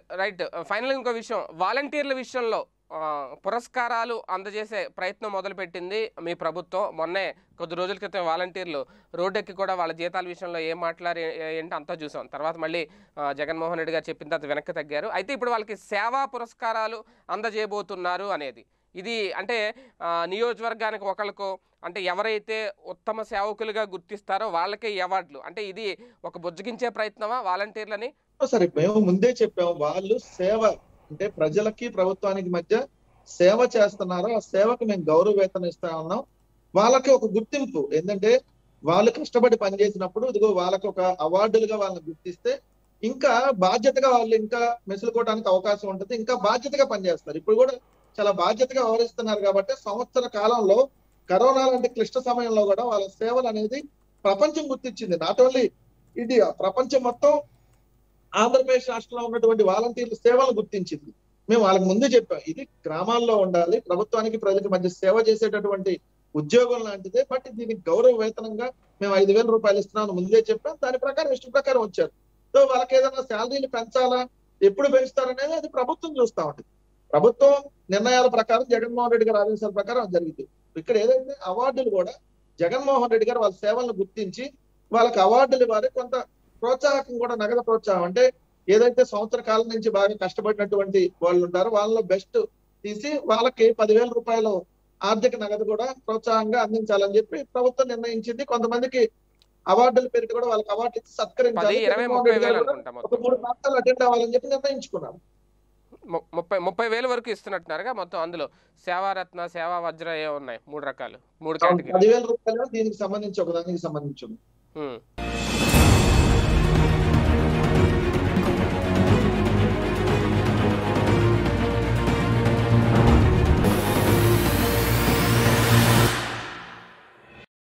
Right final ఇంకో విషయం వాలంటీర్ల విషయంలో ఆ, పురస్కారాలు అందజేసే ప్రయత్నం మొదలుపెట్టింది మీ ప్రభుత్వం మొన్నే కొద్ది రోజుల క్రితం వాలంటీర్లు రోడ్డెక్కి కూడా వాళ్ళ జీతాల విషయంలో ఏం మాట్లాడి ఏంటి అంతా చూసాం తర్వాత మళ్ళీ ఆ, జగన్మోహన్ రెడ్డి గారు చెప్పిన తర్వాత వెనక్కి తగ్గారు అయితే ఇప్పుడు వాళ్ళకి సేవా పురస్కారాలు అందజేయబోతున్నారు అనేది ఇది అంటే ఆ, నియోజకవర్గానికి ఒకళ్ళకు అంటే ఎవరైతే ఉత్తమ సేవకులుగా గుర్తిస్తారో వాళ్ళకే ఈ అవార్డులు అంటే ఇది ఒక బుజ్జగించే ప్రయత్నమా వాలంటీర్లని సరే మేము ముందే చెప్పాము వాళ్ళు సేవ అంటే ప్రజలకి ప్రభుత్వానికి మధ్య సేవ చేస్తున్నారు ఆ సేవకు మేము గౌరవ వేతనం ఇస్తా ఉన్నాం వాళ్ళకి ఒక గుర్తింపు ఏంటంటే వాళ్ళు కష్టపడి పనిచేసినప్పుడు ఇదిగో వాళ్ళకి ఒక అవార్డులుగా వాళ్ళని గుర్తిస్తే ఇంకా బాధ్యతగా వాళ్ళు ఇంకా మెసులుకోవడానికి అవకాశం ఉంటుంది ఇంకా బాధ్యతగా పనిచేస్తారు ఇప్పుడు కూడా చాలా బాధ్యతగా వ్యవహరిస్తున్నారు కాబట్టి సంవత్సర కాలంలో కరోనా లాంటి క్లిష్ట సమయంలో కూడా వాళ్ళ సేవలు అనేది ప్రపంచం గుర్తించింది నాట్ ఓన్లీ ఇండియా ప్రపంచం మొత్తం ఆంధ్రప్రదేశ్ రాష్ట్రంలో ఉన్నటువంటి వాలంటీర్ల సేవలు గుర్తించింది మేము వాళ్ళకి ముందే చెప్పాం ఇది గ్రామాల్లో ఉండాలి ప్రభుత్వానికి ప్రజలకు మధ్య సేవ చేసేటటువంటి ఉద్యోగం లాంటిదే బట్ దీనికి గౌరవ వేతనంగా మేము ఐదు వేల రూపాయలు ఇస్తున్నామని ముందే చెప్పాం దాని ప్రకారం ఇష్ట ప్రకారం వచ్చారు సో వాళ్ళకి ఏదైనా శాలరీలు పెంచాలా ఎప్పుడు పెంచుతారనేది అది ప్రభుత్వం చూస్తా ఉంటుంది ప్రభుత్వం నిర్ణయాల ప్రకారం జగన్మోహన్ రెడ్డి గారి ఆదేశాల ప్రకారం అది జరిగింది ఇక్కడ ఏదైతే అవార్డులు కూడా జగన్మోహన్ రెడ్డి గారు వాళ్ళ సేవలను గుర్తించి వాళ్ళకి అవార్డులు ఇవ్వాలి కొంత ప్రోత్సాహకం కూడా నగదు ప్రోత్సాహం అంటే ఏదైతే సంవత్సర కాలం నుంచి బాగా కష్టపడినటువంటి వాళ్ళు ఉంటారో వాళ్ళలో బెస్ట్ తీసి వాళ్ళకి పదివేల రూపాయలు ఆర్థిక నగదు కూడా ప్రోత్సాహంగా అందించాలని చెప్పి ప్రభుత్వం నిర్ణయించింది కొంతమందికి అవార్డుల పేరిట కూడా వాళ్ళకి అవార్డు ఇచ్చి పది సత్కరించాలి ఇరవై జగన్మోహన్ ముప్పై రెడ్డి వేలు గారు కూడా అనుకుంటా ఒక మొత్తం మూడు ప్రాంతాలు అటెండ్ అవ్వాలని చెప్పి నిర్ణయించుకున్నారు ము- ముప్పై ముప్పై వేల వరకు ఇస్తున్నట్టున్నారుగా మొత్తం అందులో సేవారత్న సేవా వజ్ర ఏ ఉన్నాయి మూడు రకాలు మూడు కేటగిరీ పదివేల రూపాయలు దీనికి సంబంధించి ఒక దానికి సంబంధించి ఉంది.